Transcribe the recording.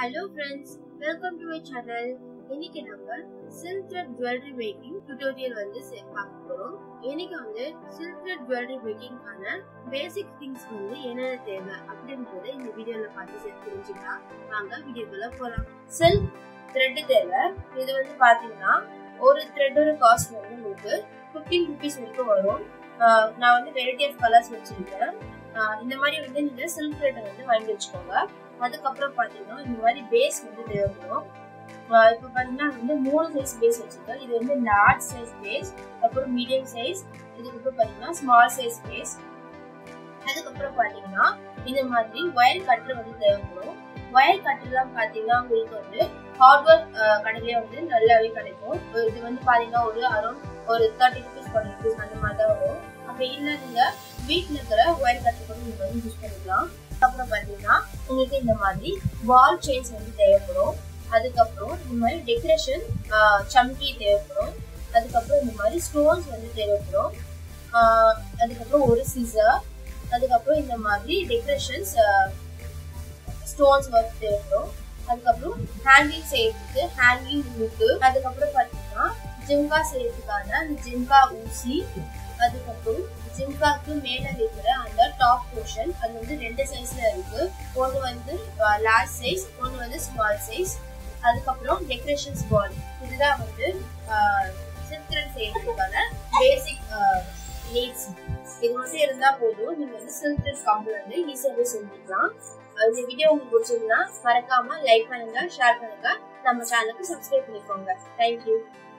hello friends welcome to my channel இன்னைக்கு நம்ம silk thread jewellery making tutorial வந்து சே- பார்க்க போறோம் இன்னைக்கு வந்து சில்க் த்ரெட் ஜுவல்லரி மேக்கிங்கான பேசிக் திங்ஸ் வந்து என்னென்ன தேவை அப்படின்றத இந்த வீடியோல பார்த்து சேர்த்து தெரிஞ்சுக்கலாம் வாங்க வீடியோக்குள்ள போலாம் சில்க் த்ரெட் தேவை இது வந்து பாத்தீங்கன்னா ஒரு த்ரெட்டோட காஸ்ட் வந்து உங்களுக்கு ஃபிஃப்டீன் ருபீஸ் வரைக்கும் வரும் ஆஹ் நான் வந்து வெரைட்டி ஆஃப் கலர்ஸ் வச்சிருக்கேன் ஆஹ் இந்த மாதிரி வந்து நீங்க சில்க் த்ரெட்டை வந்து வாங்கி வச்சுக்கோங்க அதுக்கப்புறம் பாத்தீங்கன்னா இந்த மாதிரி பேஸ் வந்து தேவைப்படும் ஆஹ் இப்போ பாத்தீங்கன்னா வந்து மூணு சைஸ் பேஸ் வச்சிருக்கேன் இது வந்து லார்ஜ் சைஸ் பேஸ் அப்புறம் மீடியம் சைஸ் இதுக்கப்புறம் பாத்தீங்கன்னா ஸ்மால் சைஸ் பேஸ் அதுக்கப்புறம் பாத்தீங்கன்னா இந்த மாதிரி ஒயர் கட்டர் வந்து தேவைப்படும் ஒயர் கட்டர்லாம் பாத்தீங்கன்னா உங்களுக்கு வந்து ஹார்ட்வேர் கடையிலே வந்து நல்லாவே கிடைக்கும் இது வந்து பாத்தீங்கன்னா ஒரு அரௌண்ட் ஒரு தேர்ட்டி ருபீஸ் ஃபார்ட்டி ருபீஸ் அந்த மாதிரி தான் வரும் அப்படி இல்லை நீங்க வீட்டில் இருக்கிற ஒயர் கட்டர் கூட நீங்க வந்து யூஸ் பண்ணிக்கலாம் அப்புறம் பாத்தீங்கன்னா உங்களுக்கு இந்த மாதிரி வால் செயின்ஸ் வந்து தேவைப்படும் அதுக்கப்புறம் இந்த மாதிரி டெக்கரேஷன் சம்கி தேவைப்படும் அதுக்கப்புறம் இந்த மாதிரி ஸ்டோன்ஸ் வந்து தேவைப்படும் ஆஹ் அதுக்கப்புறம் ஒரு சிசர் அதுக்கப்புறம் இந்த மாதிரி டெக்கரேஷன்ஸ் ஸ்டோன்ஸ் ஒர்க் தேவைப்படும் அதுக்கப்புறம் ஹேங்கிங் செய்யறதுக்கு ஹேங்கிங் லுக்கு அதுக்கப்புறம் பார்த்தீங்கன்னா ஜிம்கா செய்யறதுக்கான அந்த ஜிம்கா ஊசி அதுக்கப்புறம் ஜிம்காக்கு மேல இருக்கிற அந்த டாப் போர்ஷன் அது வந்து ரெண்டு சைஸ்ல இருக்கு ஒன்று வந்து லார்ஜ் சைஸ் ஒன்று வந்து ஸ்மால் சைஸ் அதுக்கப்புறம் டெக்கரேஷன்ஸ் பால் இதுதான் வந்து சில்க் செய்யறதுக்கான பேசிக் நீட்ஸ் இது மட்டும் இருந்தா போதும் நீங்க வந்து சில்க் த்ரெட் கம்பல் வந்து ஈஸியாவே செஞ்சுக்கலாம் இந்த வீடியோ உங்களுக்கு பிடிச்சிருந்தா மறக்காம லைக் பண்ணுங்க ஷேர் பண்ணுங்க நம்ம சேனலுக்கு சப்ஸ்கிரைப் பண்ணிக்கோங்க தேங்க்யூ